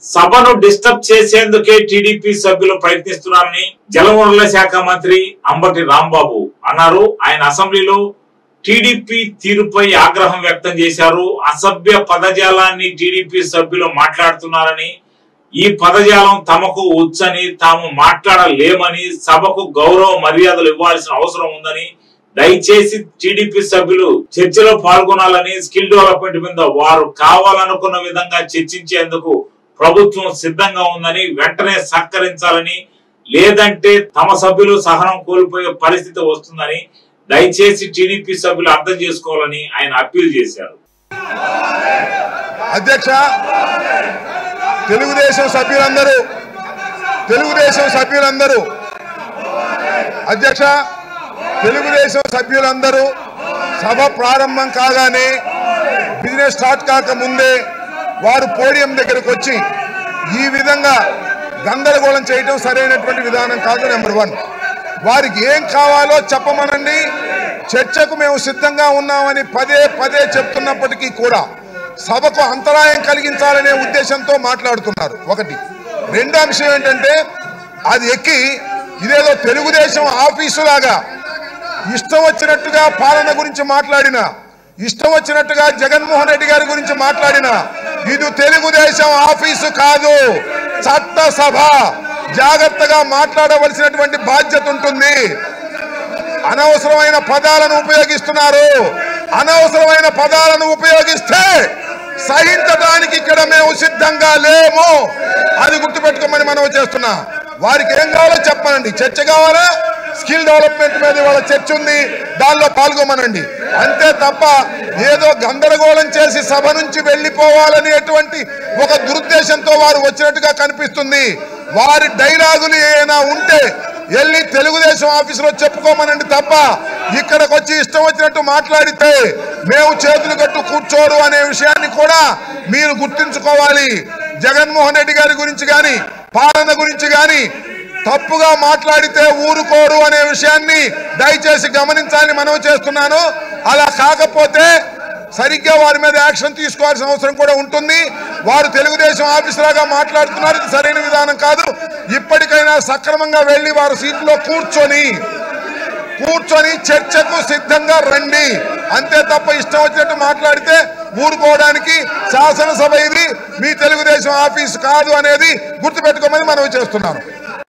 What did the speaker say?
సభను disturb చేసేందుకే TDP సభ్యులు ప్రయత్నిస్తున్నారని జలవనరుల శాఖ మంత్రి అంబటి రాంబాబు అన్నారు ఆయన అసెంబ్లీలో టీడీపీ తీరుపై ఆగ్రహం వ్యక్తం చేశారు అసభ్య పదజాలాన్ని టీడీపీ సభ్యులు మాట్లాడుతున్నారని ఈ పదజాలం తమకు వచ్చని తాము మాట్లాడలేమని సభకు గౌరవ మర్యాదలు ఇవ్వాల్సిన అవసరం ఉందని దయచేసి టీడీపీ సభ్యులు చర్చలో పాల్గొనాలని స్కిల్ డెవలప్మెంట్ మీద వారు కావాలనుకున్న విధంగా చర్చించేందుకు ప్రభుత్వం సిద్ధంగా ఉందని వెంటనే సహకరించాలని లేదంటే తమ సభ్యులు సహనం కోల్పోయే పరిస్థితి వస్తుందని దయచేసి టీడీపీ సభ్యులు అర్థం చేసుకోవాలని ఆయన అప్పీల్ చేశారు అధ్యక్ష తెలుగుదేశం సభ్యులందరూ తెలుగుదేశం సభ్యులందరూ అధ్యక్ష తెలుగుదేశం సభ్యులందరూ సభ ప్రారంభం కాగానే బిజినెస్ స్టార్ట్ కాక ముందే వారు పోడియం దగ్గరకు వచ్చి ఈ విధంగా గందరగోళం చేయడం సరైనటువంటి విధానం కాదు నెంబర్ వన్ వారికి ఏం కావాలో చెప్పమనండి చర్చకు మేము సిద్ధంగా ఉన్నామని పదే పదే చెప్తున్నప్పటికీ కూడా సభకు అంతరాయం కలిగించాలనే ఉద్దేశంతో మాట్లాడుతున్నారు ఒకటి రెండో అంశం ఏంటంటే అది ఎక్కి ఇదేదో తెలుగుదేశం ఆఫీసులాగా ఇష్టం వచ్చినట్టుగా పాలన గురించి మాట్లాడిన ఇష్టం వచ్చినట్టుగా జగన్మోహన్ రెడ్డి గారి గురించి మాట్లాడిన ఇది తెలుగుదేశం ఆఫీసు కాదు చట్టసభ జాగ్రత్తగా మాట్లాడవలసినటువంటి బాధ్యత ఉంటుంది అనవసరమైన పదాలను ఉపయోగిస్తున్నారు అనవసరమైన పదాలను ఉపయోగిస్తే సహించడానికి ఇక్కడ మేము సిద్ధంగా లేము అది గుర్తుపెట్టుకోమని మనం చేస్తున్నా వారికి ఏం కావాలో చెప్పమనండి చర్చ కావాలా స్కిల్ డెవలప్మెంట్ మీద వాళ్ళ చర్చ ఉంది దానిలో పాల్గొమనండి అంతే తప్ప ఏదో గందరగోళం చేసి సభ నుంచి వెళ్ళిపోవాలనేటువంటి ఒక దురుద్దేశంతో వారు వచ్చినట్టుగా కనిపిస్తుంది వారి డైలాగులు ఏమైనా ఉంటే వెళ్ళి తెలుగుదేశం ఆఫీసులో చెప్పుకోమనండి తప్ప ఇక్కడికి వచ్చి ఇష్టం వచ్చినట్టు మాట్లాడితే మేము చేతులు కట్టు కూర్చోరు అనే విషయాన్ని కూడా మీరు గుర్తుంచుకోవాలి జగన్మోహన్ రెడ్డి గారి గురించి కానీ పాలన గురించి కానీ తప్పుగా మాట్లాడితే ఊరుకోరు అనే విషయాన్ని దయచేసి గమనించాలని మనవి చేస్తున్నాను అలా కాకపోతే సరిగ్గా వారి మీద యాక్షన్ తీసుకోవాల్సిన అవసరం కూడా ఉంటుంది వారు తెలుగుదేశం ఆఫీసులాగా మాట్లాడుతున్నారు ఇది సరైన విధానం కాదు ఇప్పటికైనా సక్రమంగా వెళ్ళి వారు సీట్లో కూర్చొని కూర్చొని చర్చకు సిద్ధంగా రండి అంతే తప్ప ఇష్టం వచ్చినట్టు మాట్లాడితే ఊరుకోవడానికి శాసనసభ ఇది మీ తెలుగుదేశం ఆఫీస్ కాదు అనేది గుర్తుపెట్టుకోమని మనవి చేస్తున్నాను